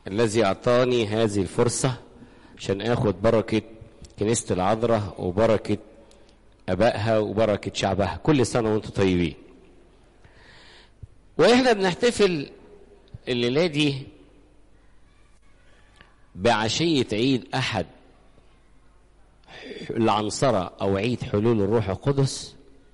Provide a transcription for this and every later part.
الذي أعطاني هذه الفرصة عشان آخد بركة كنيسة العذراء وبركة أبائها وبركة شعبها كل سنة وأنتم طيبين وإحنا بنحتفل الليلة دي بعشية عيد أحد العنصرة أو عيد حلول الروح القدس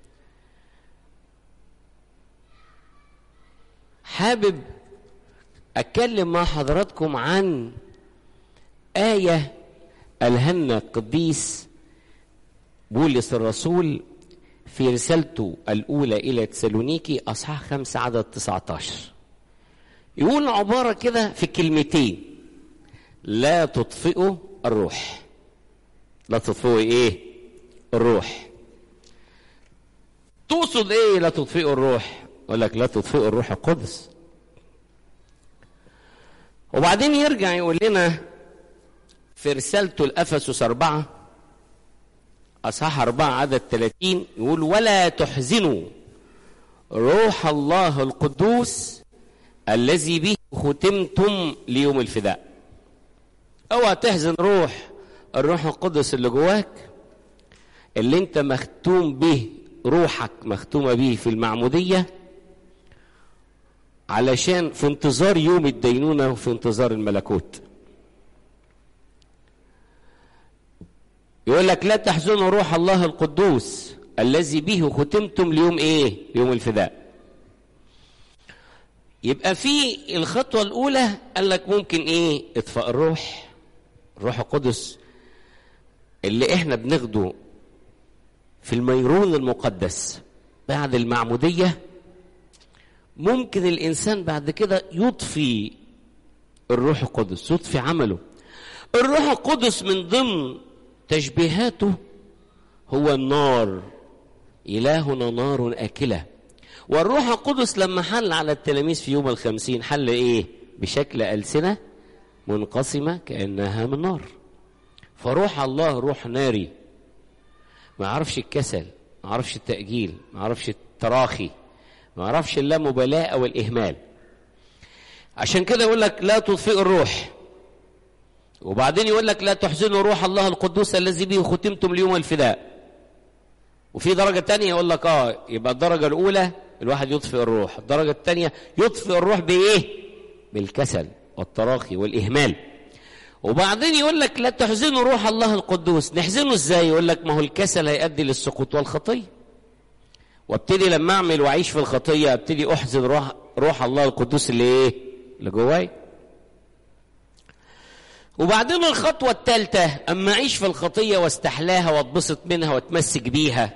حابب أتكلم مع حضراتكم عن آية ألهمنا القديس بولس الرسول في رسالته الأولى إلى تسالونيكي أصحاح خمسة عدد 19 يقول عبارة كده في كلمتين لا تطفئوا الروح لا تطفئوا إيه الروح تقصد إيه لا تطفئوا الروح يقول لك لا تطفئوا الروح القدس وبعدين يرجع يقول لنا في رسالته لأفسس أربعة أصحاح أربعة عدد 30 يقول ولا تحزنوا روح الله القدوس الذي به ختمتم ليوم الفداء اوعى تحزن روح الروح القدس اللي جواك اللي انت مختوم به روحك مختومة به في المعمودية علشان في انتظار يوم الدينونة وفي انتظار الملكوت يقول لك لا تحزنوا روح الله القدوس الذي به ختمتم ليوم ايه يوم الفداء يبقى في الخطوة الأولى قال لك ممكن ايه اطفاء الروح الروح القدس اللي احنا بناخده في الميرون المقدس بعد المعمودية ممكن الإنسان بعد كده يطفي الروح القدس يطفي عمله الروح القدس من ضمن تشبيهاته هو النار إلهنا نار آكلة والروح القدس لما حل على التلاميذ في يوم الخمسين حل إيه بشكل ألسنة منقسمة كأنها من نار فروح الله روح ناري ما عرفش الكسل ما عرفش التأجيل ما عرفش التراخي ما عرفش اللامبالاة أو الإهمال عشان كده يقول لك لا تطفئ الروح وبعدين يقول لك لا تحزنوا روح الله القدوس الذي به ختمتم ليوم الفداء وفي درجة تانية يقول لك اه يبقى الدرجة الأولى الواحد يطفئ الروح الدرجة الثانية يطفئ الروح بإيه؟ بالكسل والتراخي والإهمال وبعدين يقول لك لا تحزنوا روح الله القدوس نحزنه ازاي يقول لك ما هو الكسل هيؤدي للسقوط والخطيه وابتدي لما اعمل واعيش في الخطيه ابتدي احزن روح روح الله القدوس اللي ايه اللي جواي وبعدين الخطوة الثالثة أما أعيش في الخطية واستحلاها واتبسط منها واتمسك بيها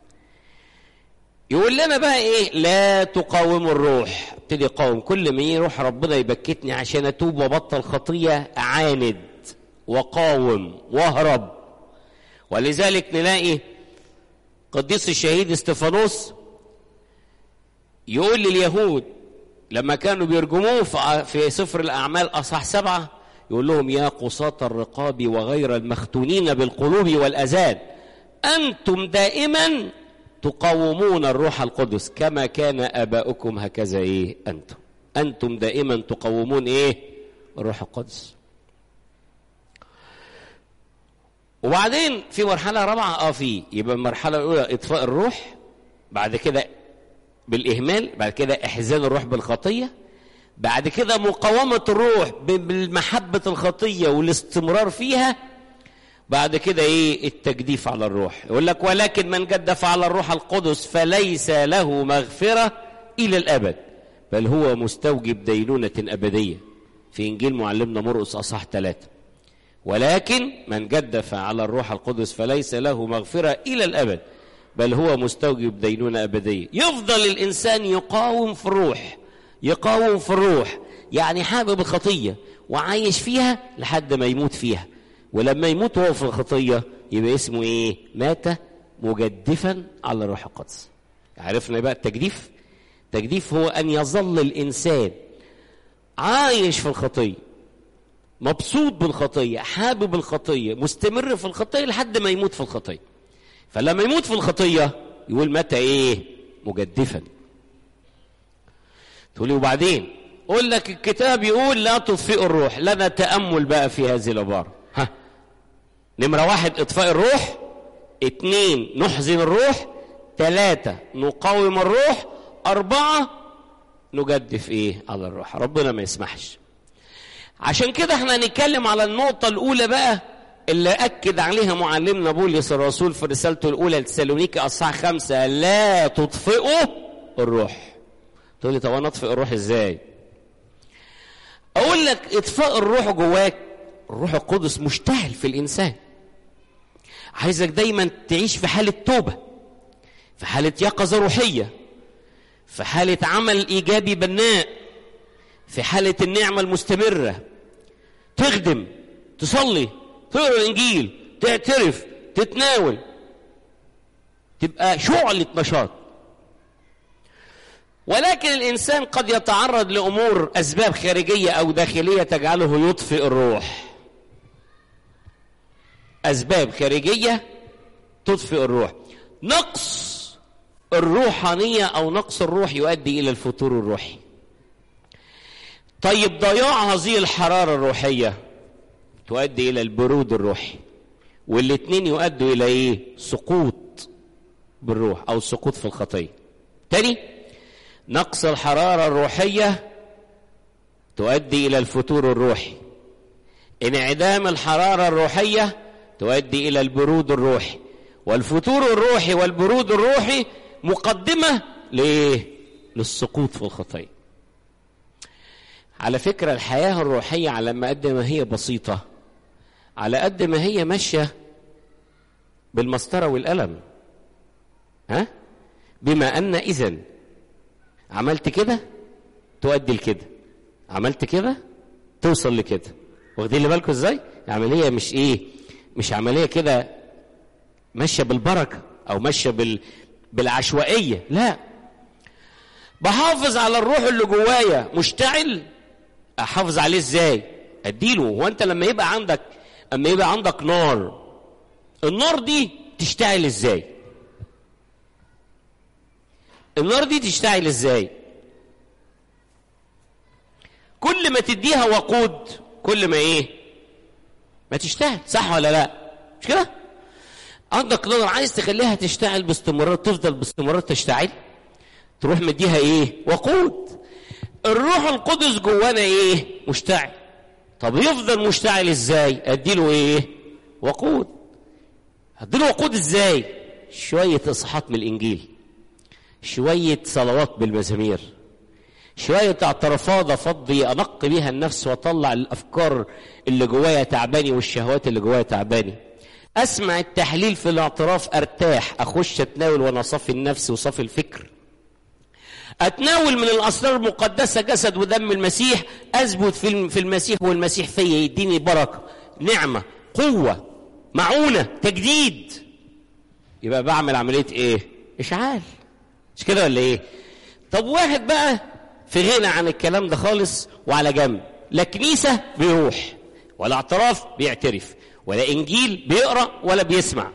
يقول لنا بقى إيه لا تقاوموا الروح ابتدي أقاوم كل ما يروح ربنا يبكتني عشان أتوب وبطل خطية أعاند وقاوم واهرب ولذلك نلاقي قديس الشهيد استفانوس يقول لليهود لما كانوا بيرجموه في سفر الأعمال أصح سبعة يقول لهم يا قصاة الرقاب وغير المختونين بالقلوب والأذان أنتم دائما تقاومون الروح القدس كما كان آباؤكم هكذا إيه أنتم أنتم دائما تقاومون إيه الروح القدس وبعدين في مرحلة رابعة اه في يبقى المرحلة الأولى إطفاء الروح بعد كده بالإهمال بعد كده إحزان الروح بالخطية بعد كده مقاومة الروح بالمحبة الخطية والاستمرار فيها بعد كده ايه التجديف على الروح يقول لك ولكن من جدف على الروح القدس فليس له مغفرة إلى الأبد بل هو مستوجب دينونة أبدية في إنجيل معلمنا مرقس أصح ثلاثة ولكن من جدف على الروح القدس فليس له مغفرة إلى الأبد بل هو مستوجب دينونة أبدية يفضل الإنسان يقاوم في الروح يقاوم في الروح يعني حابب الخطية وعايش فيها لحد ما يموت فيها ولما يموت وهو في الخطية يبقى اسمه ايه مات مجدفا على الروح القدس عرفنا بقى التجديف التجديف هو أن يظل الإنسان عايش في الخطية مبسوط بالخطية حابب الخطية مستمر في الخطية لحد ما يموت في الخطية فلما يموت في الخطية يقول متى ايه مجدفا تقولي وبعدين اقول لك الكتاب يقول لا تطفئوا الروح لنا تامل بقى في هذه العباره ها نمره واحد اطفاء الروح اتنين نحزن الروح ثلاثة نقاوم الروح أربعة نجدف إيه على الروح ربنا ما يسمحش عشان كده احنا هنتكلم على النقطة الأولى بقى اللي أكد عليها معلمنا بولس الرسول في رسالته الأولى لتسالونيكي أصحاح خمسة لا تطفئوا الروح تقول لي طب أنا أطفئ الروح إزاي؟ أقول لك إطفاء الروح جواك الروح القدس مشتعل في الإنسان عايزك دايما تعيش في حالة توبة في حالة يقظة روحية في حالة عمل إيجابي بناء في حالة النعمة المستمرة تخدم تصلي تقرا الإنجيل تعترف تتناول تبقى شعلة نشاط ولكن الإنسان قد يتعرض لأمور أسباب خارجية أو داخلية تجعله يطفئ الروح أسباب خارجية تطفئ الروح نقص الروحانية أو نقص الروح يؤدي إلى الفتور الروحي طيب ضياع هذه الحرارة الروحية تؤدي إلى البرود الروحي والاثنين يؤدوا إلى إيه؟ سقوط بالروح أو سقوط في الخطية تاني نقص الحرارة الروحية تؤدي إلى الفتور الروحي انعدام الحرارة الروحية تؤدي إلى البرود الروحي والفتور الروحي والبرود الروحي مقدمة لإيه؟ للسقوط في الخطية على فكرة الحياة الروحية على ما قد ما هي بسيطة على قد ما هي ماشية بالمسطرة والقلم ها؟ بما أن إذن عملت كده تؤدي لكده عملت كده توصل لكده واخدين بالكم ازاي؟ عملية مش ايه؟ مش عملية كده ماشية بالبركة أو ماشية بال... بالعشوائية لا بحافظ على الروح اللي جوايا مشتعل احافظ عليه ازاي اديله هو انت لما يبقى عندك اما يبقى عندك نار النار دي تشتعل ازاي النار دي تشتعل ازاي كل ما تديها وقود كل ما ايه ما تشتعل صح ولا لا مش كده عندك نار عايز تخليها تشتعل باستمرار تفضل باستمرار تشتعل تروح مديها ايه وقود الروح القدس جوانا ايه مشتعل طب يفضل مشتعل ازاي اديله ايه وقود اديله وقود ازاي شويه اصحاحات من الانجيل شويه صلوات بالمزامير شويه اعترافات افضي انق بيها النفس واطلع الافكار اللي جوايا تعباني والشهوات اللي جوايا تعباني اسمع التحليل في الاعتراف ارتاح اخش اتناول وانا صافي النفس وصافي الفكر اتناول من الاسرار المقدسه جسد ودم المسيح اثبت في المسيح والمسيح فيا يديني بركه نعمه قوه معونه تجديد يبقى بعمل عمليه ايه اشعال مش كده ولا ايه طب واحد بقى في غنى عن الكلام ده خالص وعلى جنب لا كنيسه بيروح ولا اعتراف بيعترف ولا انجيل بيقرا ولا بيسمع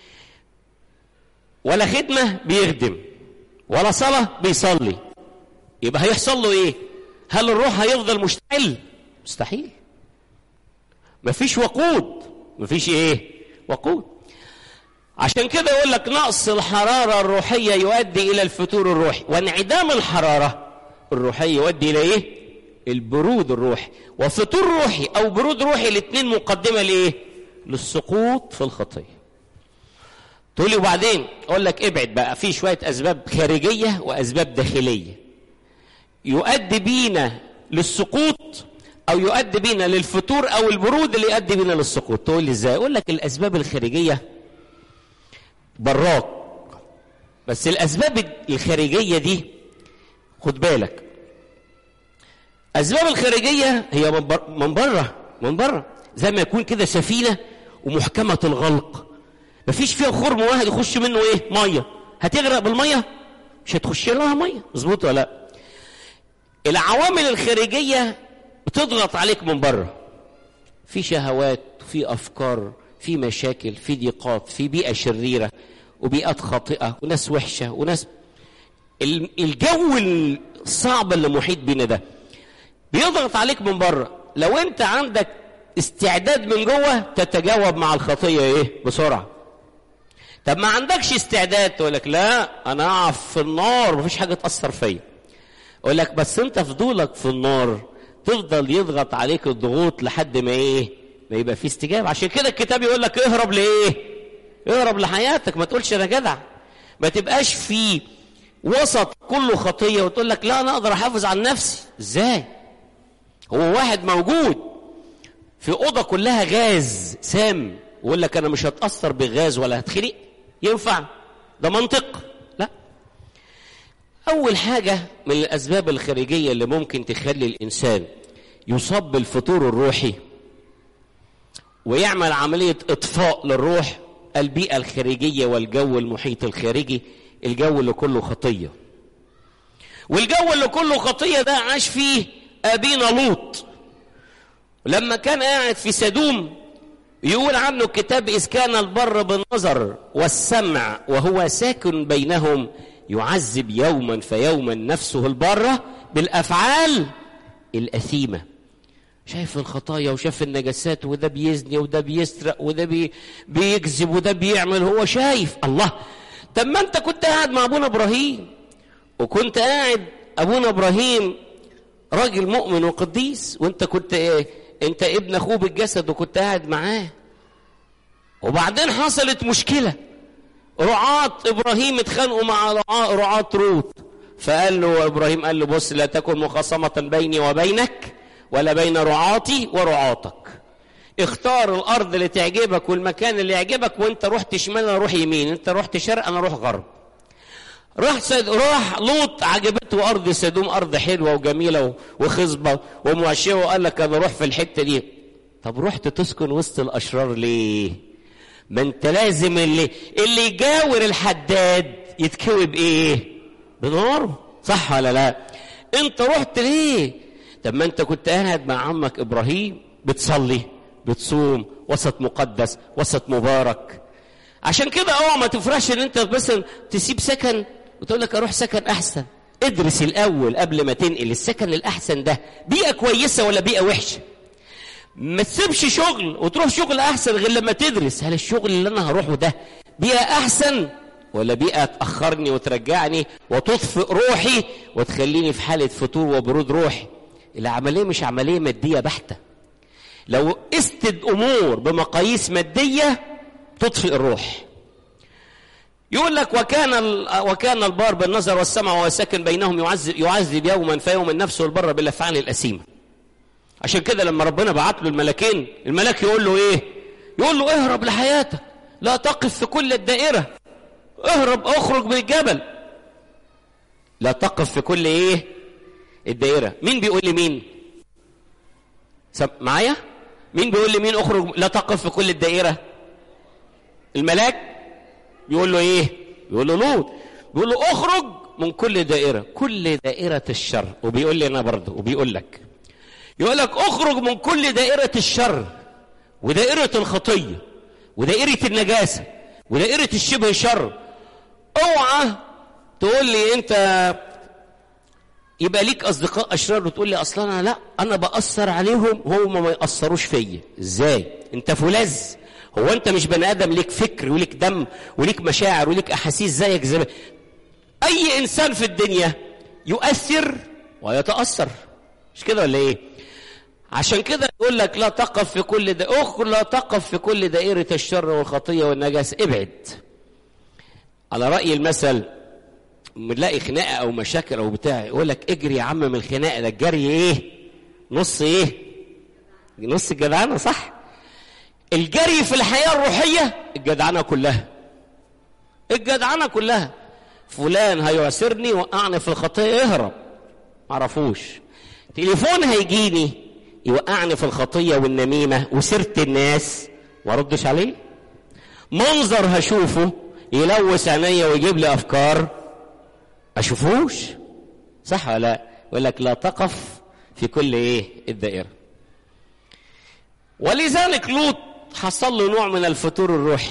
ولا خدمه بيخدم ولا صلاه بيصلي يبقى هيحصل له ايه هل الروح هيفضل مشتعل مستحيل مفيش وقود مفيش ايه وقود عشان كده يقول لك نقص الحراره الروحيه يؤدي الى الفتور الروحي وانعدام الحراره الروحيه يؤدي الى ايه البرود الروحي وفتور روحي او برود روحي الاثنين مقدمه لايه للسقوط في الخطيه تقول لي وبعدين اقول لك ابعد بقى في شويه اسباب خارجيه واسباب داخليه يؤدي بينا للسقوط او يؤدي بينا للفتور او البرود اللي يؤدي بينا للسقوط تقول لي ازاي اقول لك الاسباب الخارجيه براك بس الاسباب الخارجيه دي خد بالك اسباب الخارجيه هي من بره من بره من بره زي ما يكون كده سفينه ومحكمه الغلق مفيش فيها خرم واحد يخش منه ايه ميه هتغرق بالميه مش هتخش لها ميه مظبوط ولا لا العوامل الخارجيه بتضغط عليك من بره في شهوات في افكار في مشاكل في ضيقات في بيئه شريره وبيئات خاطئه وناس وحشه وناس الجو الصعب اللي محيط بينا ده بيضغط عليك من بره لو انت عندك استعداد من جوه تتجاوب مع الخطيه ايه بسرعه طب ما عندكش استعداد تقول لك لا انا اقف في النار مفيش حاجه تاثر فيا اقول لك بس انت فضولك في النار تفضل يضغط عليك الضغوط لحد ما ايه ما يبقى في استجابه عشان كده الكتاب يقول لك اهرب لايه اهرب لحياتك ما تقولش انا جدع ما تبقاش في وسط كله خطيه وتقول لك لا انا اقدر احافظ على نفسي ازاي هو واحد موجود في اوضه كلها غاز سام ويقول لك انا مش هتاثر بغاز ولا هتخنق ينفع ده منطق لا اول حاجه من الاسباب الخارجيه اللي ممكن تخلي الانسان يصاب بالفتور الروحي ويعمل عمليه اطفاء للروح البيئه الخارجيه والجو المحيط الخارجي الجو اللي كله خطيه والجو اللي كله خطيه ده عاش فيه ابينا لوط لما كان قاعد في سدوم يقول عنه الكتاب إذ كان البر بالنظر والسمع وهو ساكن بينهم يعذب يوما فيوما نفسه البرة بالأفعال الأثيمة شايف الخطايا وشاف النجاسات وده بيزني وده بيسرق وده بي بيكذب وده بيعمل هو شايف الله طب ما انت كنت قاعد مع ابونا ابراهيم وكنت قاعد ابونا ابراهيم راجل مؤمن وقديس وانت كنت ايه انت ابن اخوه بالجسد وكنت قاعد معاه وبعدين حصلت مشكلة رعاة ابراهيم اتخانقوا مع رعاة, رعاة روت فقال له ابراهيم قال له بص لا تكن مخاصمة بيني وبينك ولا بين رعاتي ورعاتك اختار الارض اللي تعجبك والمكان اللي يعجبك وانت رحت شمال انا اروح يمين انت رحت شرق انا اروح غرب راح سد... راح لوط عجبته ارض سدوم ارض حلوه وجميله وخصبه ومؤشره وقال لك انا اروح في الحته دي طب رحت تسكن وسط الاشرار ليه ما انت لازم اللي اللي يجاور الحداد يتكوي بايه بنار صح ولا لا انت رحت ليه طب ما انت كنت قاعد مع عمك ابراهيم بتصلي بتصوم وسط مقدس وسط مبارك عشان كده اوعى ما تفرحش ان انت بس تسيب سكن وتقول لك اروح سكن احسن ادرس الاول قبل ما تنقل السكن الاحسن ده بيئه كويسه ولا بيئه وحشه ما تسيبش شغل وتروح شغل احسن غير لما تدرس هل الشغل اللي انا هروحه ده بيئه احسن ولا بيئه تاخرني وترجعني وتطفئ روحي وتخليني في حاله فتور وبرود روحي العمليه مش عمليه ماديه بحته لو قست الامور بمقاييس ماديه تطفئ الروح يقول لك وكان وكان البار بالنظر والسمع وهو ساكن بينهم يعذب يعذب يوما فيوما نفسه البر بالافعال الاثيمه عشان كده لما ربنا بعت له الملكين الملاك يقول له ايه يقول له اهرب لحياتك لا تقف في كل الدائره اهرب اخرج من الجبل لا تقف في كل ايه الدائره مين بيقول لي مين معايا مين بيقول لي مين اخرج لا تقف في كل الدائره الملاك بيقول له ايه بيقول له لوط بيقول له اخرج من كل دائرة كل دائرة الشر وبيقول لي انا برضه وبيقول لك يقول لك اخرج من كل دائرة الشر ودائرة الخطية ودائرة النجاسة ودائرة الشبه شر اوعى تقول لي انت يبقى ليك اصدقاء اشرار وتقول لي اصلا انا لا انا باثر عليهم هم ما ياثروش فيا ازاي انت فولاذ هو انت مش بني ادم ليك فكر وليك دم وليك مشاعر وليك احاسيس زيك زي اي انسان في الدنيا يؤثر ويتاثر مش كده ولا ايه عشان كده يقول لك لا تقف في كل دا اخر لا تقف في كل دائرة الشر والخطية والنجاسة ابعد على رأي المثل بنلاقي خناقة أو مشاكل أو بتاع يقول لك اجري يا عم من الخناقة ده الجري إيه؟ نص إيه؟ نص الجدعنة صح؟ الجري في الحياة الروحية الجدعنة كلها الجدعنة كلها فلان هيعسرني وقعني في الخطية اهرب معرفوش تليفون هيجيني يوقعني في الخطية والنميمة وسيرة الناس واردش عليه منظر هشوفه يلوث عينيا ويجيب لي افكار اشوفوش صح ولا لا يقول لك لا تقف في كل ايه الدائره ولذلك لوط حصل له نوع من الفتور الروحي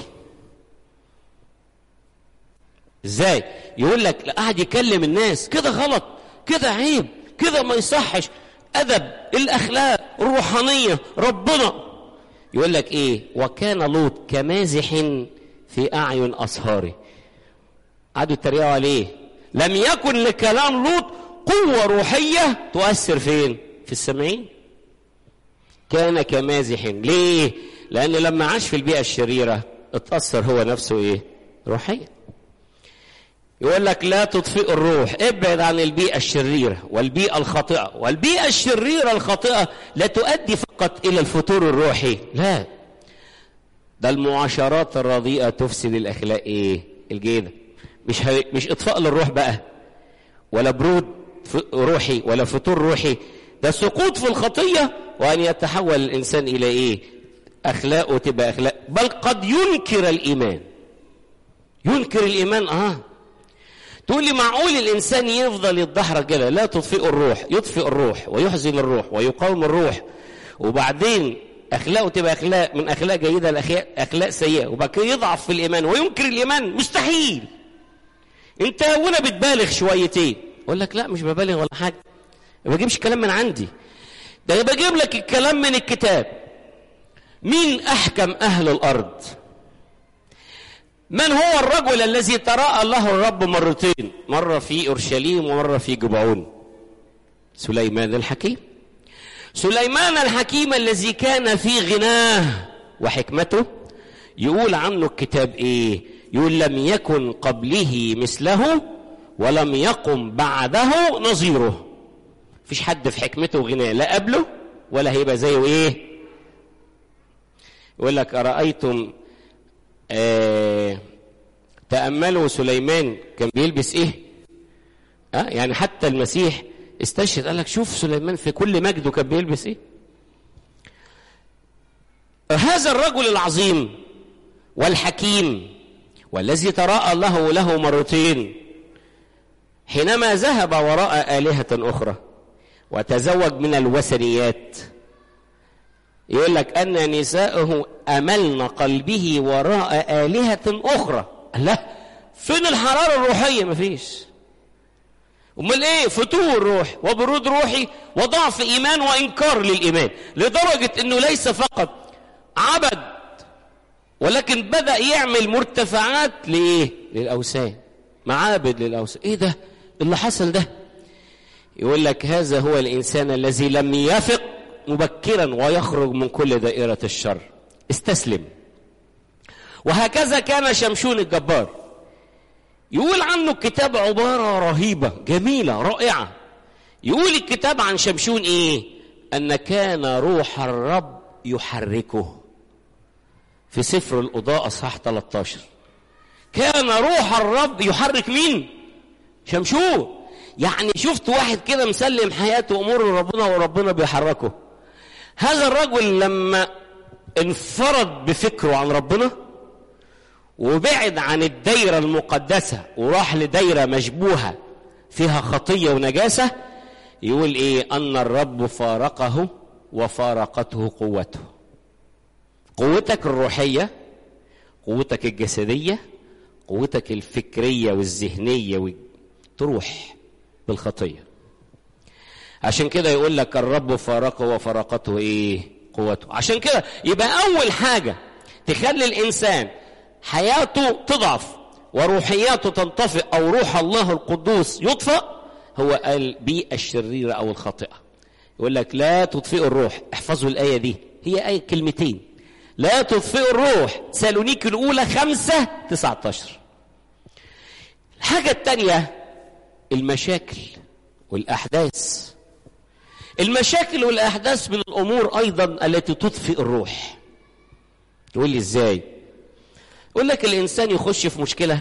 ازاي يقول لك قاعد يكلم الناس كده غلط كده عيب كده ما يصحش ادب الاخلاق الروحانيه ربنا يقول لك ايه وكان لوط كمازح في اعين اصهاره قعدوا يتريقوا عليه لم يكن لكلام لوط قوه روحيه تؤثر فين في السامعين كان كمازح ليه لان لما عاش في البيئه الشريره اتاثر هو نفسه ايه روحيا يقول لك لا تطفئ الروح ابعد عن البيئة الشريرة والبيئة الخاطئة والبيئة الشريرة الخاطئة لا تؤدي فقط إلى الفتور الروحي لا ده المعاشرات الرديئة تفسد الأخلاق إيه الجيدة مش هي... مش إطفاء للروح بقى ولا برود روحي ولا فتور روحي ده سقوط في الخطية وأن يتحول الإنسان إلى إيه أخلاقه تبقى أخلاق بل قد ينكر الإيمان ينكر الإيمان آه تقول لي معقول الانسان يفضل يتدحرج كده لا تطفئ الروح يطفئ الروح ويحزن الروح ويقاوم الروح وبعدين اخلاقه تبقى اخلاق من اخلاق جيده لاخلاق اخلاق سيئه وبعد كده يضعف في الايمان وينكر الايمان مستحيل انت هنا بتبالغ شويتين اقول لك لا مش ببالغ ولا حاجه ما بجيبش كلام من عندي ده انا بجيب لك الكلام من الكتاب مين احكم اهل الارض من هو الرجل الذي تراءى له الرب مرتين مرة في أورشليم ومرة في جبعون سليمان الحكيم سليمان الحكيم الذي كان في غناه وحكمته يقول عنه الكتاب ايه يقول لم يكن قبله مثله ولم يقم بعده نظيره فيش حد في حكمته وغناه لا قبله ولا هيبقى زيه ايه يقول لك أرأيتم آه تأملوا سليمان كان بيلبس ايه آه يعني حتى المسيح استشهد قال لك شوف سليمان في كل مجده كان بيلبس ايه هذا الرجل العظيم والحكيم والذي تراءى له له مرتين حينما ذهب وراء آلهة أخرى وتزوج من الوثنيات يقول لك أن نساءه أملن قلبه وراء آلهة أخرى لا فين الحرارة الروحية مفيش أمال إيه فتور روح وبرود روحي وضعف إيمان وإنكار للإيمان لدرجة أنه ليس فقط عبد ولكن بدأ يعمل مرتفعات لإيه للأوثان معابد للأوثان إيه ده اللي حصل ده يقول لك هذا هو الإنسان الذي لم يفق مبكرا ويخرج من كل دائرة الشر استسلم وهكذا كان شمشون الجبار يقول عنه الكتاب عبارة رهيبة جميلة رائعة يقول الكتاب عن شمشون ايه ان كان روح الرب يحركه في سفر القضاء اصحاح 13 كان روح الرب يحرك مين شمشون يعني شفت واحد كده مسلم حياته امور ربنا وربنا بيحركه هذا الرجل لما انفرد بفكره عن ربنا وبعد عن الدايرة المقدسة وراح لدايرة مشبوهة فيها خطية ونجاسة يقول ايه ان الرب فارقه وفارقته قوته قوتك الروحية قوتك الجسدية قوتك الفكرية والذهنية تروح بالخطية عشان كده يقول لك الرب فارقه وفارقته ايه قوته عشان كده يبقى اول حاجة تخلي الانسان حياته تضعف وروحياته تنطفئ او روح الله القدوس يطفأ هو البيئة الشريرة او الخاطئة يقول لك لا تطفئ الروح احفظوا الآية دي هي آية كلمتين لا تطفئ الروح سالونيك الأولى خمسة تسعة عشر الحاجة الثانية المشاكل والأحداث المشاكل والأحداث من الأمور أيضا التي تطفئ الروح تقول لي إزاي يقول لك الإنسان يخش في مشكلة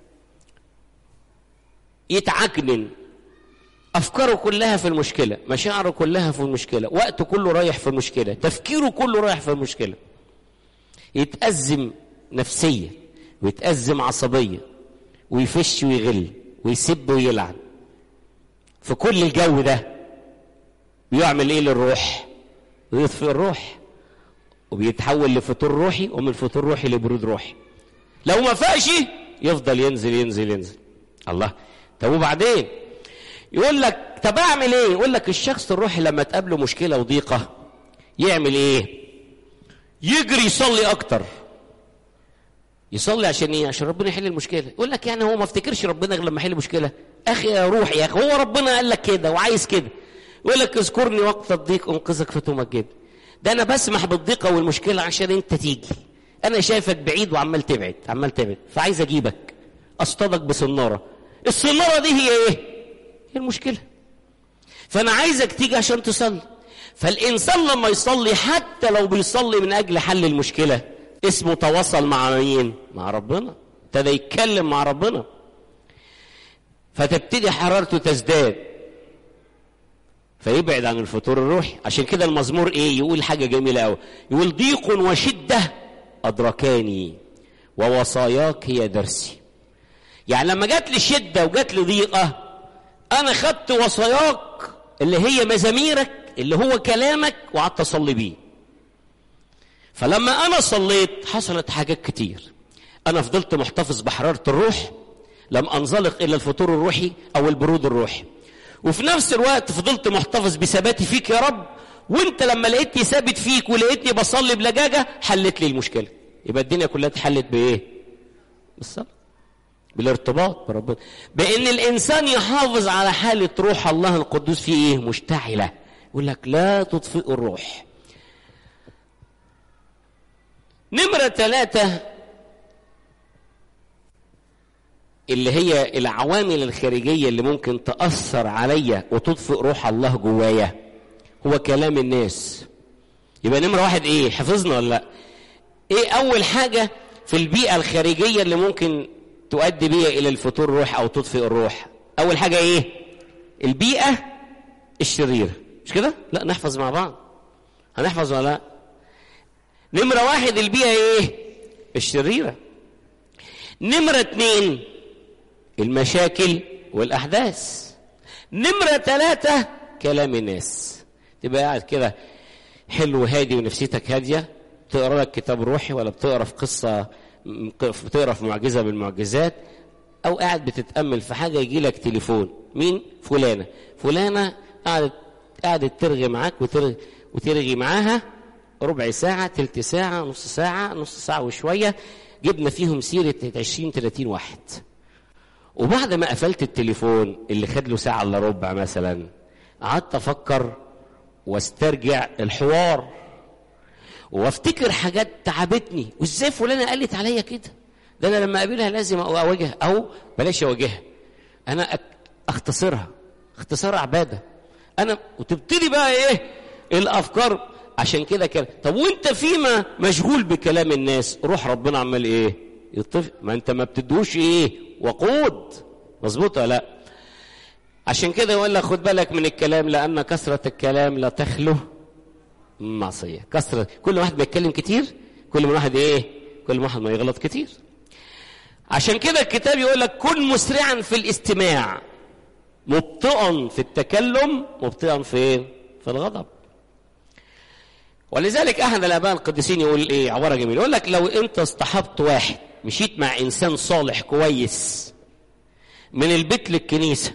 يتعكنن أفكاره كلها في المشكلة مشاعره كلها في المشكلة وقته كله رايح في المشكلة تفكيره كله رايح في المشكلة يتأزم نفسيا ويتأزم عصبيا ويفش ويغل ويسب ويلعن في كل الجو ده بيعمل ايه للروح ويطفئ الروح وبيتحول لفطور روحي ومن فطور روحي لبرود روحي لو ما فاقش يفضل ينزل ينزل ينزل الله طب وبعدين يقول لك طب اعمل ايه يقول لك الشخص الروحي لما تقابله مشكله وضيقه يعمل ايه يجري يصلي اكتر يصلي عشان ايه عشان ربنا يحل المشكله يقول لك يعني هو ما افتكرش ربنا غير لما يحل مشكله اخي يا روح يا اخي هو ربنا قال لك كده وعايز كده يقول لك اذكرني وقت الضيق انقذك فتمجد ده انا بسمح بالضيقه والمشكله عشان انت تيجي انا شايفك بعيد وعمال تبعد عمال تبعد فعايز اجيبك اصطادك بسناره السناره دي هي ايه هي المشكله فانا عايزك تيجي عشان تصلي فالانسان لما يصلي حتى لو بيصلي من اجل حل المشكله اسمه تواصل مع مين مع ربنا ابتدى يتكلم مع ربنا فتبتدي حرارته تزداد فيبعد عن الفطور الروحي عشان كده المزمور ايه يقول حاجه جميله قوي يقول ضيق وشده ادركاني ووصاياك هي درسي يعني لما جات لي شده وجات لي ضيقه انا خدت وصاياك اللي هي مزاميرك اللي هو كلامك وقعدت اصلي بيه فلما انا صليت حصلت حاجات كتير انا فضلت محتفظ بحراره الروح لم انزلق الى الفطور الروحي او البرود الروحي وفي نفس الوقت فضلت محتفظ بثباتي فيك يا رب وانت لما لقيتني ثابت فيك ولقيتني بصلي بلجاجه حلت لي المشكله يبقى الدنيا كلها اتحلت بايه بالصلاه بالارتباط بربنا بان الانسان يحافظ على حاله روح الله القدوس في ايه مشتعله يقول لك لا تطفئ الروح نمرة ثلاثة اللي هي العوامل الخارجية اللي ممكن تأثر عليا وتطفئ روح الله جوايا هو كلام الناس يبقى نمرة واحد ايه حفظنا ولا لا ايه اول حاجة في البيئة الخارجية اللي ممكن تؤدي بيها الى الفتور الروح او تطفئ الروح اول حاجة ايه البيئة الشريرة مش كده لا نحفظ مع بعض هنحفظ ولا لا نمرة واحد البيئة ايه الشريرة نمرة اتنين المشاكل والأحداث نمرة ثلاثة كلام الناس تبقى قاعد كده حلو هادي ونفسيتك هادية بتقرا لك كتاب روحي ولا بتقرا في قصة بتقرا في معجزة من المعجزات أو قاعد بتتأمل في حاجة يجي لك تليفون مين فلانة فلانة قعدت قعدت ترغي معاك وترغي, وترغي معاها ربع ساعة تلت ساعة نص ساعة نص ساعة وشوية جبنا فيهم سيرة 20 30 واحد وبعد ما قفلت التليفون اللي خد له ساعة الا ربع مثلا قعدت افكر واسترجع الحوار وافتكر حاجات تعبتني وازاي فلانة قالت عليا كده ده انا لما اقابلها لازم اواجه او بلاش اواجهها انا اختصرها اختصار عباده انا وتبتدي بقى ايه الافكار عشان كده كده طب وانت فيما مشغول بكلام الناس روح ربنا عمال ايه يطفئ ما انت ما بتدوش ايه وقود مظبوط ولا لا عشان كده يقول لك خد بالك من الكلام لان كثره الكلام لا تخلو معصيه كثره كل واحد بيتكلم كتير كل ما واحد ايه كل ما واحد ما يغلط كتير عشان كده الكتاب يقول لك كن مسرعا في الاستماع مبطئا في التكلم مبطئا في في الغضب ولذلك احد الاباء القديسين يقول ايه عباره جميله يقول لك لو انت اصطحبت واحد مشيت مع انسان صالح كويس من البيت للكنيسه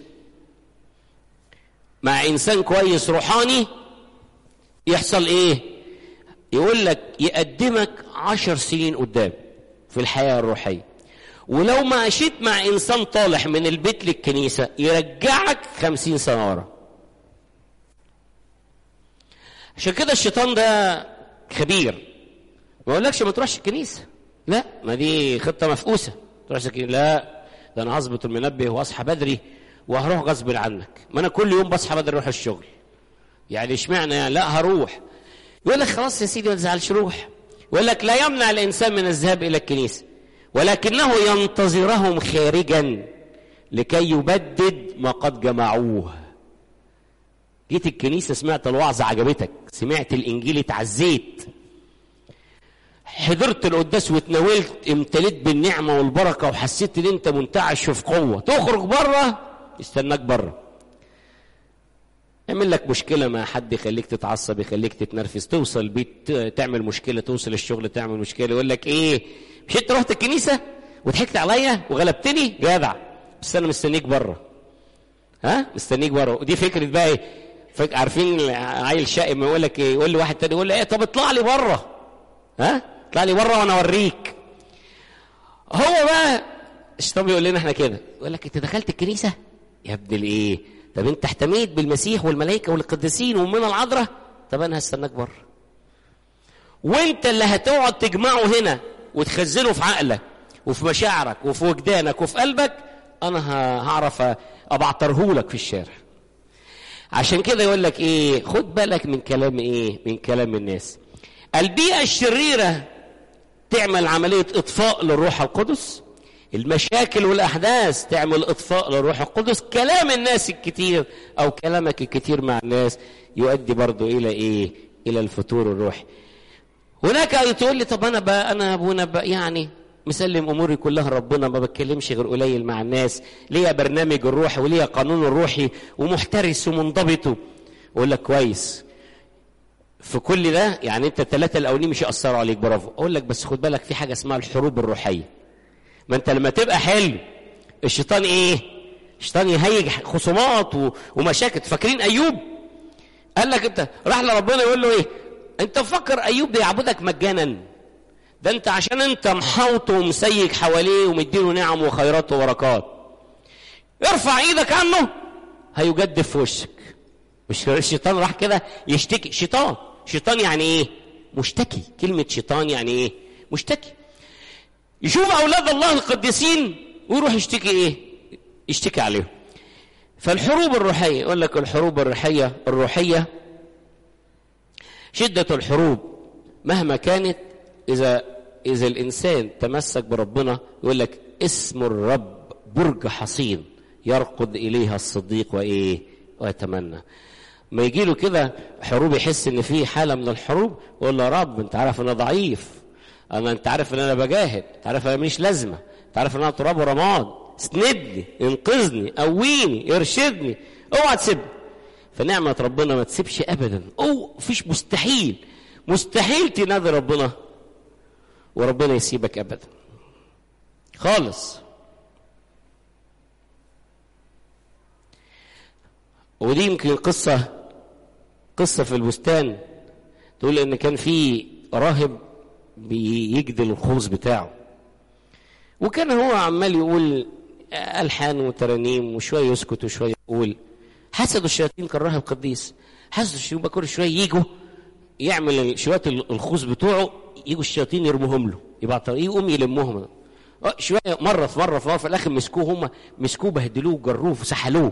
مع انسان كويس روحاني يحصل ايه يقول لك يقدمك عشر سنين قدام في الحياه الروحيه ولو ما مشيت مع انسان طالح من البيت للكنيسه يرجعك خمسين سنه ورا عشان كده الشيطان ده خبير ما اقولكش ما تروحش الكنيسه لا ما دي خطه مفقوسه تروحش الكنيسه لا ده انا هظبط المنبه واصحى بدري وهروح غصب عنك ما انا كل يوم بصحى بدري اروح الشغل يعني اشمعنى يعني لا هروح يقول لك خلاص يا سيدي ما تزعلش روح يقول لك لا يمنع الانسان من الذهاب الى الكنيسه ولكنه ينتظرهم خارجا لكي يبدد ما قد جمعوه جيت الكنيسه سمعت الوعظه عجبتك سمعت الانجيل اتعزيت حضرت القداس واتناولت امتليت بالنعمه والبركه وحسيت ان انت منتعش في قوه تخرج بره يستناك بره يعمل لك مشكلة مع حد يخليك تتعصب يخليك تتنرفز توصل البيت تعمل مشكلة توصل الشغل تعمل مشكلة يقول لك ايه مش انت رحت الكنيسة وضحكت عليا وغلبتني جدع بس انا مستنيك بره ها مستنيك بره ودي فكره بقى ايه فك... عارفين عيل شقي ما يقول لك ايه يقول لي واحد تاني يقول لي ايه طب اطلع لي بره ها اطلع لي بره وانا اوريك هو بقى الشيطان بيقول لنا احنا كده يقول لك انت دخلت الكنيسه يا ابن الايه طب انت احتميت بالمسيح والملائكه والقديسين ومن العذراء طب انا هستناك بره وانت اللي هتقعد تجمعه هنا وتخزنه في عقلك وفي مشاعرك وفي وجدانك وفي قلبك انا هعرف ابعترهولك في الشارع عشان كده يقول لك ايه خد بالك من كلام ايه من كلام الناس البيئه الشريره تعمل عمليه اطفاء للروح القدس المشاكل والاحداث تعمل اطفاء للروح القدس كلام الناس الكتير او كلامك الكتير مع الناس يؤدي برضو الى ايه الى الفتور الروحي هناك تقول لي طب انا بقى انا ابونا بقى يعني مسلم اموري كلها ربنا ما بتكلمش غير قليل مع الناس ليا برنامج الروحي وليا قانون الروحي ومحترس ومنضبط اقول لك كويس في كل ده يعني انت الثلاثه الاولين مش هيأثروا عليك برافو اقول لك بس خد بالك في حاجه اسمها الحروب الروحيه ما انت لما تبقى حلو الشيطان ايه الشيطان يهيج خصومات ومشاكل فاكرين ايوب قال لك انت راح لربنا يقول له ايه انت مفكر ايوب ده يعبدك مجانا ده انت عشان انت محاوطه ومسيج حواليه ومديله نعم وخيرات وبركات ارفع ايدك عنه هيجدف في وشك مش الشيطان راح كده يشتكي شيطان شيطان يعني ايه مشتكي كلمة شيطان يعني ايه مشتكي يشوف اولاد الله القديسين ويروح يشتكي ايه يشتكي عليهم فالحروب الروحية يقول لك الحروب الروحية الروحية شدة الحروب مهما كانت إذا إذا الإنسان تمسك بربنا يقول لك اسم الرب برج حصين يرقد إليها الصديق وإيه ويتمنى ما يجي له كده حروب يحس ان في حاله من الحروب يقول له يا رب انت عارف انا ضعيف انا انت عارف ان انا بجاهد انت عارف انا ماليش لازمه انت عارف ان انا تراب ورماد اسندني انقذني قويني ارشدني اوعى تسيبني فنعمه ربنا ما تسيبش ابدا او فيش مستحيل مستحيل تنادي ربنا وربنا يسيبك ابدا خالص ودي يمكن قصة قصة في البستان تقول إن كان في راهب بيجدل الخوص بتاعه وكان هو عمال يقول ألحان وترانيم وشوية يسكت وشوية يقول حسدوا الشياطين كان راهب قديس حسدوا الشيوخ كل شوية يجوا يعمل شوية الخوص بتوعه يجوا الشياطين يرموهم له يبقى يقوم يلمهم شوية مرة في مرة في مرة في الآخر مسكوه هم مسكوه بهدلوه وجروه وسحلوه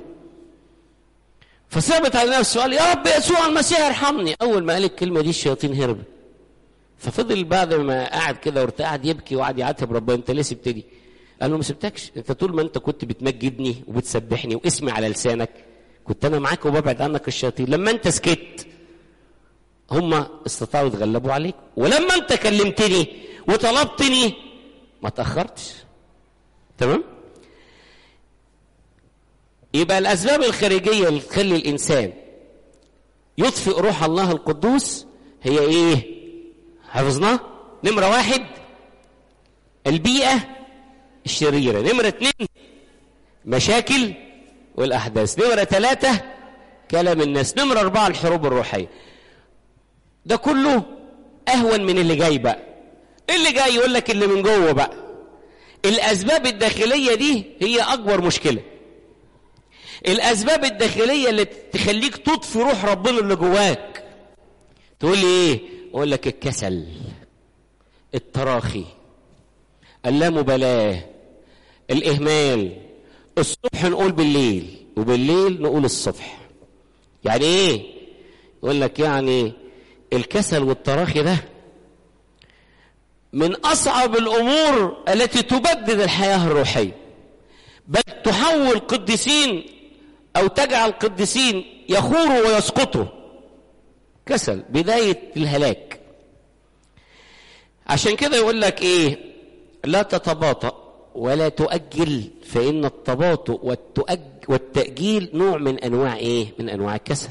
فثبت على نفسه قال يا رب يسوع المسيح ارحمني اول ما قال الكلمه دي الشياطين هربت ففضل بعد ما قعد كده وقعد يبكي وقعد يعاتب ربنا انت ليه سبتني قال له ما سبتكش انت طول ما انت كنت بتمجدني وبتسبحني واسمي على لسانك كنت انا معاك وببعد عنك الشياطين لما انت سكت هم استطاعوا يتغلبوا عليك ولما انت كلمتني وطلبتني ما تاخرتش تمام يبقى الأسباب الخارجية اللي تخلي الإنسان يطفئ روح الله القدوس هي إيه؟ حفظناه؟ نمرة واحد البيئة الشريرة نمرة اتنين مشاكل والأحداث نمرة ثلاثة كلام الناس نمرة أربعة الحروب الروحية ده كله أهون من اللي جاي بقى اللي جاي يقول لك اللي من جوه بقى الأسباب الداخلية دي هي أكبر مشكلة الاسباب الداخليه اللي تخليك تطفي روح ربنا اللي جواك تقول لي ايه اقول لك الكسل التراخي اللامبالاه الاهمال الصبح نقول بالليل وبالليل نقول الصبح يعني ايه يقول لك يعني الكسل والتراخي ده من اصعب الامور التي تبدد الحياه الروحيه بل تحول قديسين أو تجعل قديسين يخوروا ويسقطوا كسل بداية الهلاك عشان كده يقول لك إيه لا تتباطأ ولا تؤجل فإن التباطؤ والتؤج والتأجيل نوع من أنواع إيه من أنواع الكسل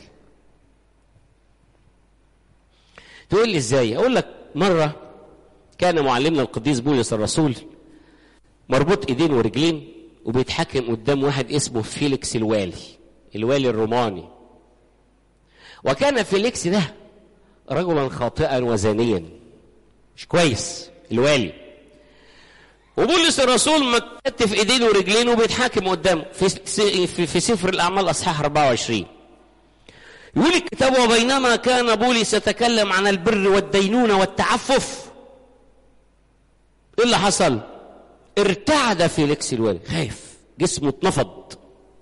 تقول لي إزاي أقول لك مرة كان معلمنا القديس بولس الرسول مربوط إيدين ورجلين وبيتحكم قدام واحد اسمه فيليكس الوالي الوالي الروماني وكان فيليكس ده رجلا خاطئا وزانيا مش كويس الوالي وبولس الرسول مكتف ايدينه ورجلينه وبيتحاكم قدامه في في, في سفر الاعمال اصحاح 24 يقول الكتاب وبينما كان بولس يتكلم عن البر والدينونه والتعفف ايه اللي حصل؟ ارتعد فيليكس الوالي خايف جسمه اتنفض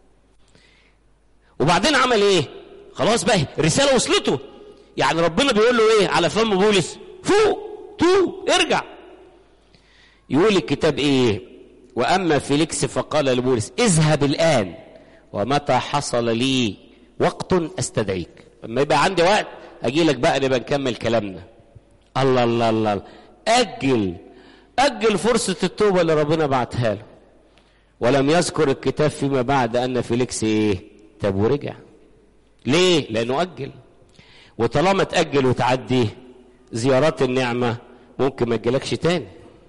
وبعدين عمل ايه؟ خلاص بقى الرساله وصلته يعني ربنا بيقول له ايه على فم بولس فوق توب ارجع يقول الكتاب ايه واما فيليكس فقال لبولس اذهب الان ومتى حصل لي وقت استدعيك لما يبقى عندي وقت اجي لك بقى نبقى نكمل كلامنا الله الله الله اجل اجل فرصه التوبه اللي ربنا بعتها له ولم يذكر الكتاب فيما بعد ان فيليكس ايه تاب ورجع ليه لانه اجل وطالما تاجل وتعدي زيارات النعمه ممكن ما تجيلكش تاني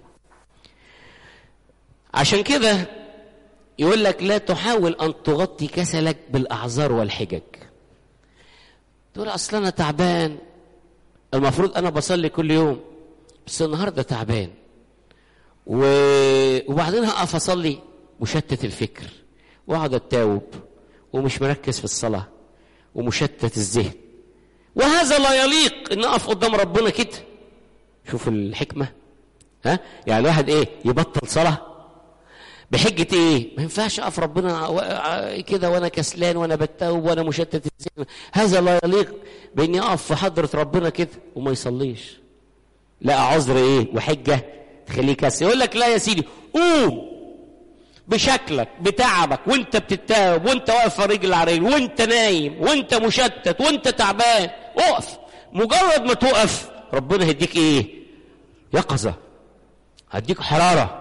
عشان كده يقول لك لا تحاول ان تغطي كسلك بالاعذار والحجج تقول اصل انا تعبان المفروض انا بصلي كل يوم بس النهارده تعبان و... وبعدين هقف اصلي مشتت الفكر واقعد اتاوب ومش مركز في الصلاه ومشتت الذهن وهذا لا يليق ان اقف قدام ربنا كده شوف الحكمه ها يعني الواحد ايه يبطل صلاه بحجه ايه ما ينفعش اقف ربنا كده وانا كسلان وانا بتوب وانا مشتت الذهن هذا لا يليق باني اقف في حضره ربنا كده وما يصليش لا عذر ايه وحجه تخليه كسل يقول لك لا يا سيدي قوم بشكلك بتعبك وانت بتتاوب وانت واقف في رجل على رجل وانت نايم وانت مشتت وانت تعبان اقف مجرد ما تقف ربنا هيديك ايه يقظه هيديك حراره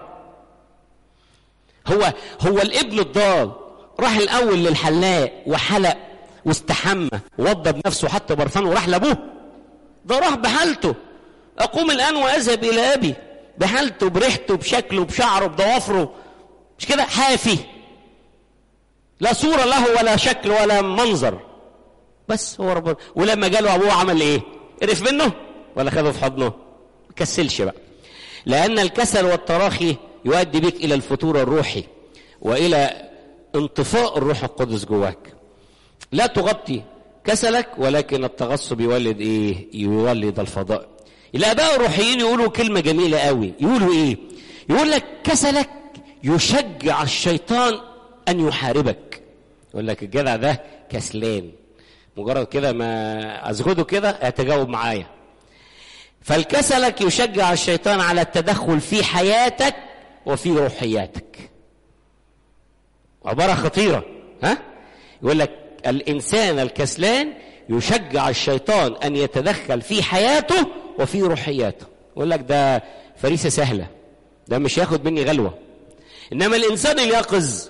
هو هو الابن الضال راح الاول للحلاق وحلق واستحمى ووضب نفسه حتى برفان وراح لابوه ده راح بحالته اقوم الان واذهب الى ابي بحالته بريحته بشكله بشعره بضوافره مش كده حافي لا صورة له ولا شكل ولا منظر بس هو ربنا ولما جاله أبوه عمل إيه؟ قرف منه ولا خده في حضنه؟ ما كسلش بقى لأن الكسل والتراخي يؤدي بك إلى الفتور الروحي وإلى انطفاء الروح القدس جواك لا تغطي كسلك ولكن التغصب يولد إيه؟ يولد الفضاء الآباء الروحيين يقولوا كلمة جميلة قوي يقولوا إيه؟ يقول لك كسلك يشجع الشيطان ان يحاربك يقول لك الجدع ده كسلان مجرد كده ما ازغده كده هتجاوب معايا فالكسلك يشجع الشيطان على التدخل في حياتك وفي روحياتك عبارة خطيرة ها يقول لك الإنسان الكسلان يشجع الشيطان أن يتدخل في حياته وفي روحياته يقول لك ده فريسة سهلة ده مش هياخد مني غلوة انما الانسان اليقظ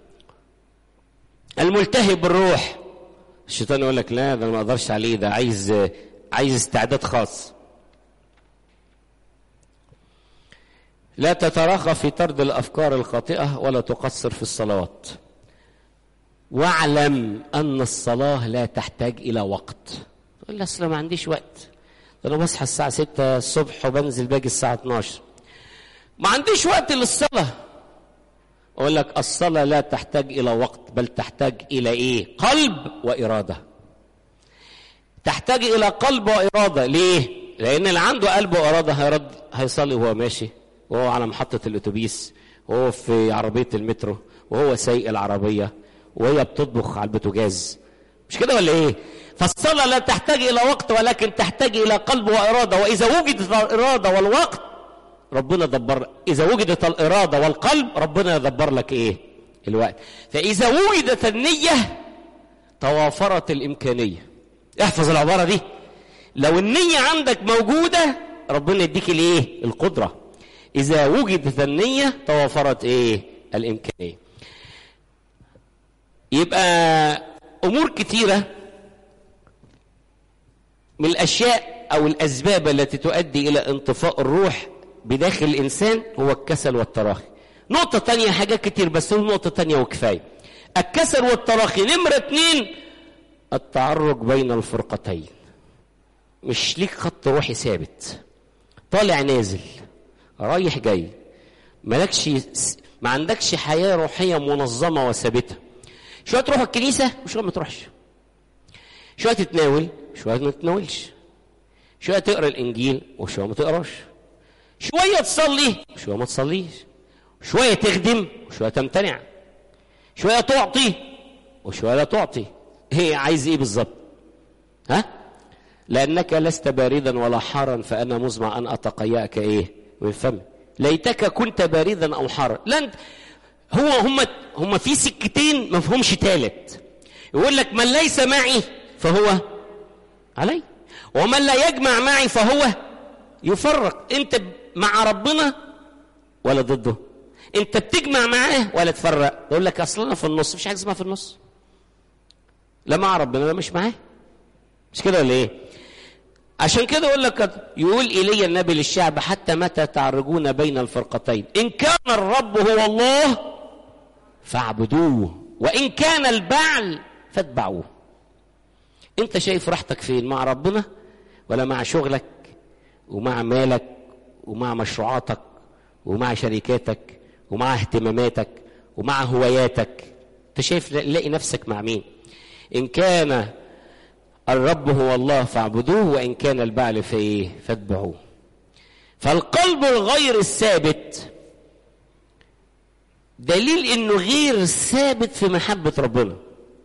الملتهب بالروح الشيطان يقول لك لا ده انا ما اقدرش عليه ده عايز عايز استعداد خاص لا تتراخى في طرد الافكار الخاطئه ولا تقصر في الصلوات واعلم ان الصلاه لا تحتاج الى وقت تقول لي اصل ما عنديش وقت ده انا بصحى الساعه 6 الصبح وبنزل باجي الساعه 12 ما عنديش وقت للصلاه اقول لك الصلاه لا تحتاج الى وقت بل تحتاج الى ايه قلب واراده تحتاج الى قلب واراده ليه لان اللي عنده قلب واراده هيرد هيصلي وهو ماشي وهو على محطه الاتوبيس وهو في عربيه المترو وهو سايق العربيه وهي بتطبخ على البوتاجاز مش كده ولا ايه فالصلاه لا تحتاج الى وقت ولكن تحتاج الى قلب واراده واذا وجدت الاراده والوقت ربنا دبر اذا وجدت الاراده والقلب ربنا يدبر لك ايه الوقت فاذا وجدت النيه توافرت الامكانيه احفظ العباره دي لو النيه عندك موجوده ربنا يديك الايه القدره اذا وجدت النيه توافرت ايه الامكانيه يبقى امور كتيره من الاشياء او الاسباب التي تؤدي الى انطفاء الروح بداخل الإنسان هو الكسل والتراخي نقطة تانية حاجات كتير بس هو نقطة تانية وكفاية الكسل والتراخي نمرة اتنين التعرج بين الفرقتين مش ليك خط روحي ثابت طالع نازل رايح جاي مالكش ما عندكش حياة روحية منظمة وثابتة شوية تروح الكنيسة وشوية ما تروحش شوية تتناول شوية ما تتناولش شوية تقرا الإنجيل وشوية ما تقراش شوية تصلي وشوية ما تصليش شوية تخدم وشوية تمتنع شوية تعطي وشوية لا تعطي هي عايز ايه بالظبط ها لأنك لست باردا ولا حارا فأنا مزمع أن أتقيأك إيه من فمي ليتك كنت باردا أو حارا لن هو هم هم في سكتين ما فيهمش تالت يقول لك من ليس معي فهو علي ومن لا يجمع معي فهو يفرق انت مع ربنا ولا ضده انت بتجمع معاه ولا تفرق يقول لك اصل انا في النص مش حاجه اسمها في النص لا مع ربنا لا مش معاه مش كده ولا ايه عشان كده يقول لك يقول إلي النبي للشعب حتى متى تعرجون بين الفرقتين إن كان الرب هو الله فاعبدوه وإن كان البعل فاتبعوه أنت شايف راحتك فين مع ربنا ولا مع شغلك ومع مالك ومع مشروعاتك ومع شركاتك ومع اهتماماتك ومع هواياتك انت شايف لاقي نفسك مع مين ان كان الرب هو الله فاعبدوه وان كان البعل فايه فاتبعوه فالقلب الغير الثابت دليل انه غير ثابت في محبه ربنا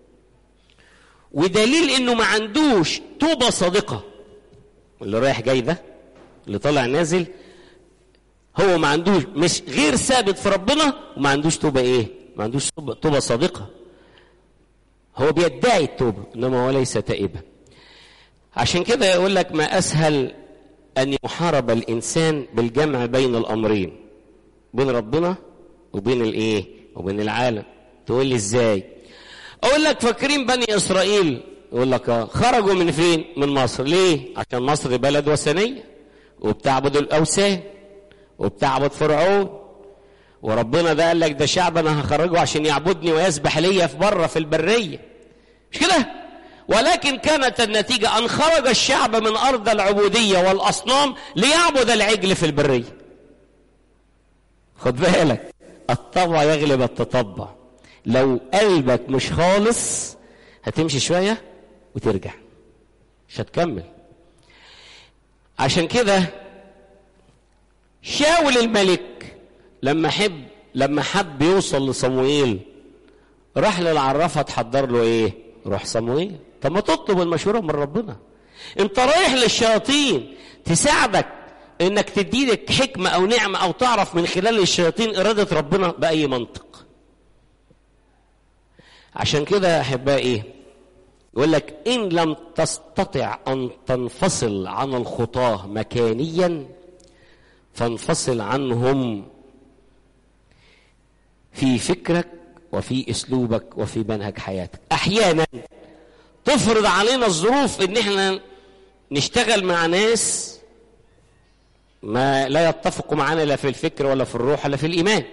ودليل انه ما عندوش توبه صادقه اللي رايح جاي ده اللي طالع نازل هو ما عندوش مش غير ثابت في ربنا وما عندوش توبه ايه ما عندوش توبه, توبة صادقه هو بيدعي التوبه انما هو ليس تائبا عشان كده يقول لك ما اسهل ان يحارب الانسان بالجمع بين الامرين بين ربنا وبين الايه وبين العالم تقول لي ازاي اقول لك فاكرين بني اسرائيل يقول لك اه خرجوا من فين من مصر ليه عشان مصر بلد وثنيه وبتعبد الاوثان وبتعبد فرعون وربنا ده قال لك ده شعب انا هخرجه عشان يعبدني ويسبح ليا في بره في البريه مش كده ولكن كانت النتيجه ان خرج الشعب من ارض العبوديه والاصنام ليعبد العجل في البريه خد بالك الطبع يغلب التطبع لو قلبك مش خالص هتمشي شويه وترجع مش هتكمل عشان كده شاول الملك لما حب لما حب يوصل لصموئيل راح للعرافه تحضر له ايه روح صموئيل طب ما تطلب المشوره من ربنا انت رايح للشياطين تساعدك انك تديلك حكمه او نعمه او تعرف من خلال الشياطين اراده ربنا باي منطق عشان كده يا احبائي يقول لك ان لم تستطع ان تنفصل عن الخطاه مكانيا فانفصل عنهم في فكرك وفي اسلوبك وفي منهج حياتك احيانا تفرض علينا الظروف ان احنا نشتغل مع ناس ما لا يتفقوا معانا لا في الفكر ولا في الروح ولا في الايمان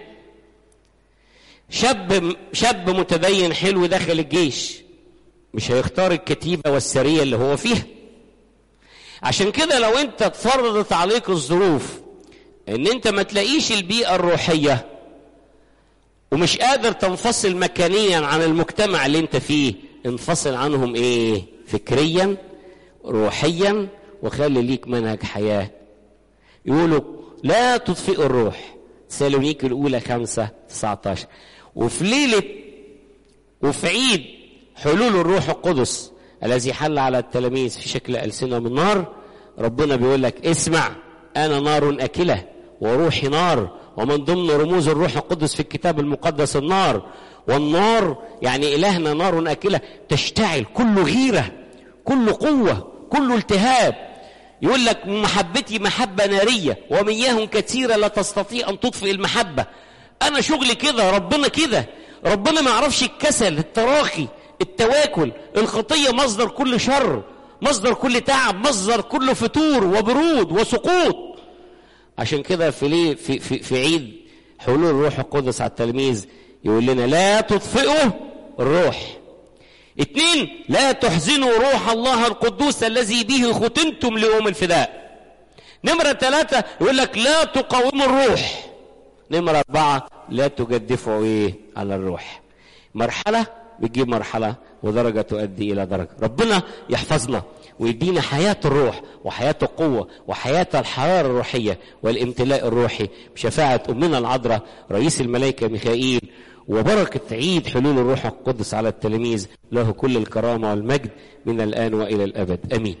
شاب شاب متدين حلو دخل الجيش مش هيختار الكتيبه والسريه اللي هو فيها عشان كده لو انت اتفرضت عليك الظروف ان انت ما تلاقيش البيئه الروحيه ومش قادر تنفصل مكانيا عن المجتمع اللي انت فيه انفصل عنهم ايه فكريا روحيا وخلي ليك منهج حياه يقولوا لا تطفئوا الروح سالونيك الاولى خمسة 19 وفي ليله وفي عيد حلول الروح القدس الذي حل على التلاميذ في شكل ألسنة من نار ربنا بيقول لك اسمع أنا نار أكلة وروحي نار ومن ضمن رموز الروح القدس في الكتاب المقدس النار والنار يعني إلهنا نار أكلة تشتعل كل غيرة كل قوة كل التهاب يقول لك محبتي محبة نارية ومياه كثيرة لا تستطيع أن تطفئ المحبة أنا شغلي كده ربنا كده ربنا ما يعرفش الكسل التراخي التواكل الخطية مصدر كل شر مصدر كل تعب مصدر كل فتور وبرود وسقوط عشان كده في ليه في, في, في عيد حلول الروح القدس على التلميذ يقول لنا لا تطفئوا الروح اتنين لا تحزنوا روح الله القدوس الذي به ختمتم ليوم الفداء نمرة ثلاثة يقول لك لا تقاوموا الروح نمرة أربعة لا تجدفوا إيه على الروح مرحلة بتجيب مرحلة ودرجة تؤدي إلى درجة ربنا يحفظنا ويدينا حياة الروح وحياة القوة وحياة الحرارة الروحية والامتلاء الروحي بشفاعة أمنا العذراء رئيس الملائكة ميخائيل وبركة عيد حلول الروح القدس على التلاميذ له كل الكرامة والمجد من الآن وإلى الأبد أمين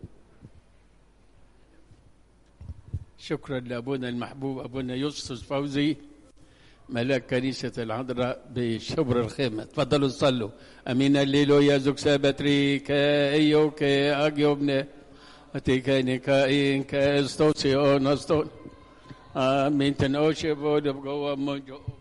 شكرا لابونا المحبوب ابونا يوسف فوزي ملاك كنيسة العذراء بشبر الخيمة تفضلوا صلوا أمين الليلويا زوك سابتري كأيو كأجيوبنا أتيكاني كاين كأستوسي أو نستون آمين تنوشي بودب جوا منجو